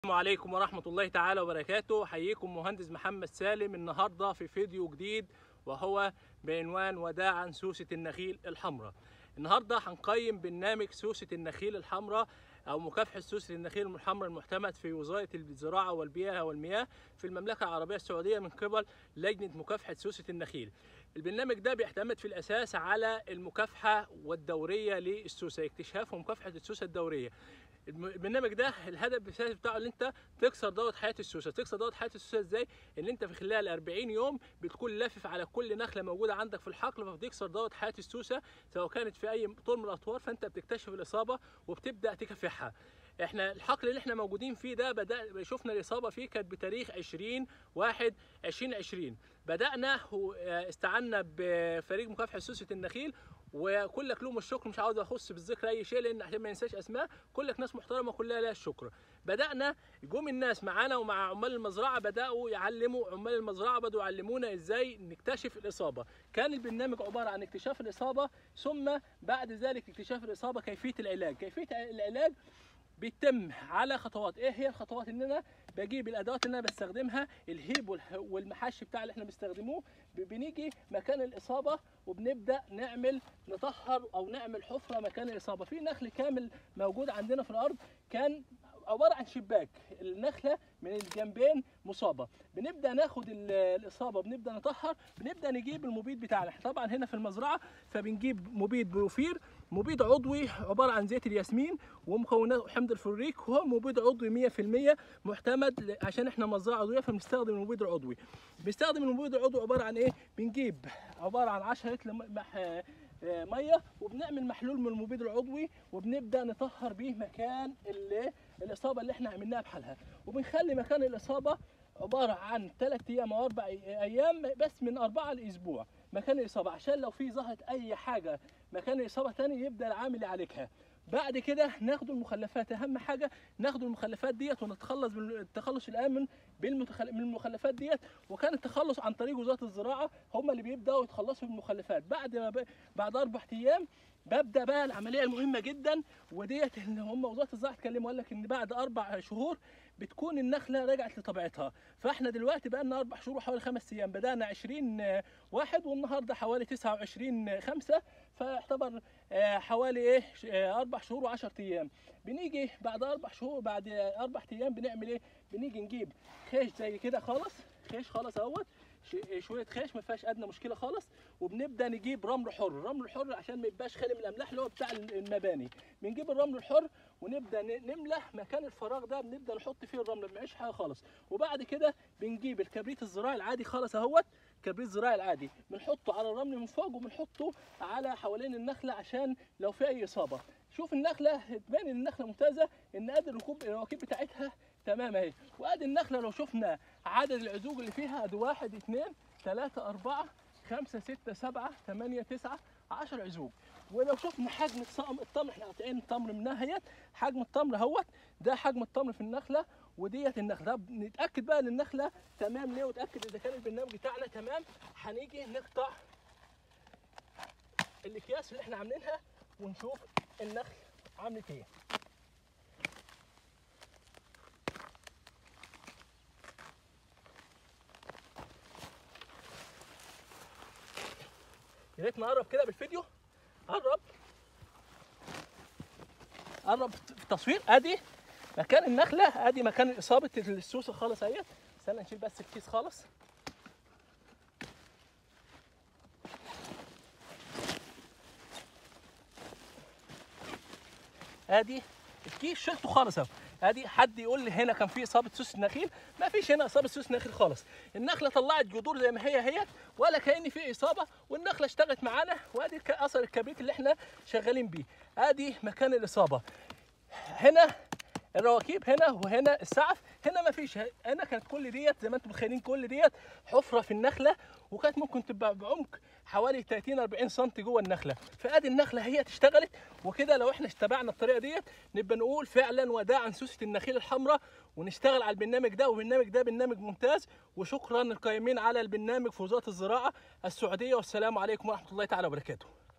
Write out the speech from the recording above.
السلام عليكم ورحمة الله تعالى وبركاته حييكم مهندس محمد سالم النهاردة في فيديو جديد وهو بعنوان وداعا سوسة النخيل الحمراء النهاردة هنقيم برنامج سوسة النخيل الحمراء أو مكافحة سوسة النخيل الحمراء المعتمد في وزارة الزراعة والبيئة والمياه في المملكة العربية السعودية من قبل لجنة مكافحة سوسة النخيل البرنامج ده بيعتمد في الأساس على المكافحة والدورية للسوسة اكتشاف ومكافحة السوسة الدورية البرنامج ده الهدف الاساسي بتاعه ان انت تكسر دوره حياه السوسه تكسر دوره حياه السوسه ازاي ان انت في خلال 40 يوم بتكون لافف على كل نخله موجوده عندك في الحقل فبتكسر دوره حياه السوسه سواء كانت في اي طول من الاطوار فانت بتكتشف الاصابه وبتبدا تكافحها احنا الحقل اللي احنا موجودين فيه ده بدا شفنا الاصابه فيه كانت بتاريخ 20 1 2020 بدانا استعنا بفريق مكافحه سوسه النخيل وكلك لهم الشكر مش عاوز اخص بالذكر اي شيء لان عشان ما ننساش اسماء كلك ناس محترمه كلها لها الشكر بدانا جم الناس معانا ومع عمال المزرعه بداوا يعلموا عمال المزرعه بداوا يعلمونا ازاي نكتشف الاصابه كان البرنامج عباره عن اكتشاف الاصابه ثم بعد ذلك اكتشاف الاصابه كيفيه العلاج كيفيه العلاج بيتم على خطوات ايه هي الخطوات ان انا بجيب الادوات اللي انا بستخدمها الهيب والمحش بتاع اللي احنا بنستخدموه بنيجي مكان الاصابه وبنبدا نعمل نطهر او نعمل حفره مكان الاصابه في نخل كامل موجود عندنا في الارض كان عباره عن شباك النخله من الجنبين مصابه بنبدا ناخد الاصابه بنبدا نطهر بنبدا نجيب المبيد بتاعنا طبعا هنا في المزرعه فبنجيب مبيد بروفير مبيد عضوي عباره عن زيت الياسمين ومكونات حمض الفوريك وهو مبيد عضوي 100% معتمد عشان احنا مزرعه عضويه فبنستخدم المبيد العضوي بنستخدم المبيد العضوي عباره عن ايه بنجيب عباره عن 10 لتر ميه وبنعمل محلول من المبيد العضوي وبنبدا نطهر بيه مكان اللي الاصابه اللي احنا عملناها بحالها وبنخلي مكان الاصابه عباره عن ثلاث ايام او اربع ايام بس من اربعه لاسبوع مكان الاصابه عشان لو في ظهرت اي حاجه مكان الاصابه ثاني يبدا العامل يعالجها بعد كده ناخد المخلفات اهم حاجه ناخد المخلفات ديت ونتخلص من التخلص الامن من المخلفات ديت وكان التخلص عن طريق وزاره الزراعه هم اللي بيبداوا يتخلصوا من المخلفات بعد ما ب... بعد اربع ايام ببدا بقى العمليه المهمه جدا وديت ان هم وزاره الزراعه اتكلموا قال لك ان بعد اربع شهور بتكون النخله رجعت لطبيعتها فاحنا دلوقتي بقى لنا اربع شهور وحوالي خمس ايام بدانا 20 واحد والنهارده حوالي 29 5 فاعتبر حوالي ايه اربع شهور و10 ايام بنيجي بعد اربع شهور بعد اربع ايام بنعمل ايه بنيجي نجيب خيش زي كده خالص خيش خالص اهوت شويه خيش ما فيهاش ادنى مشكله خالص وبنبدا نجيب رمل حر رمل حر عشان ما يبقاش خالي من الاملاح اللي هو بتاع المباني بنجيب الرمل الحر ونبدا نملى مكان الفراغ ده بنبدا نحط فيه الرمل ما معيش حاجه خالص وبعد كده بنجيب الكبريت الزراعي العادي خالص اهوت كبريت زراعي العادي بنحطه على الرمل من فوق وبنحطه على حوالين النخله عشان لو في اي اصابه شوف النخله تبان ان النخله ممتازه ان ادي الركوب الركيب بتاعتها تمام اهي وادي النخله لو شفنا عدد العزوج اللي فيها ادي واحد اثنين ثلاثة أربعة خمسة ستة سبعة ثمانية تسعة عشر عزوج ولو شفنا حجم التمر احنا قاطعين التمر منها اهيت حجم التمر اهوت ده حجم التمر في النخله وديت النخله نتاكد بقى ان النخله تمام ليه وتاكد اذا كان البرنامج بتاعنا تمام هنيجي نقطع الاكياس اللي احنا عاملينها ونشوف النخل عملت ايه يا ريت نقرب كده بالفيديو قرب قرب في التصوير ادي مكان النخله ادي مكان اصابه السوسه خالص اهيت استنى نشيل بس الكيس خالص ادي الكيس شلته خالص اهو ادي حد يقول لي هنا كان في اصابه سوس النخيل ما فيش هنا اصابه سوس نخيل خالص النخله طلعت جذور زي ما هي هي ولا كان في اصابه والنخله اشتغلت معانا وادي اثر الكبريت اللي احنا شغالين بيه ادي مكان الاصابه هنا الرواكيب هنا وهنا السعف هنا ما فيش هنا كانت كل ديت زي ما انتم متخيلين كل ديت حفره في النخله وكانت ممكن تبقى بعمق حوالي 30 40 سم جوه النخله فادي النخله هي اشتغلت وكده لو احنا اتبعنا الطريقه ديت نبقى نقول فعلا وداعا سوسه النخيل الحمراء ونشتغل على البرنامج ده والبرنامج ده برنامج ممتاز وشكرا للقائمين على البرنامج في وزاره الزراعه السعوديه والسلام عليكم ورحمه الله تعالى وبركاته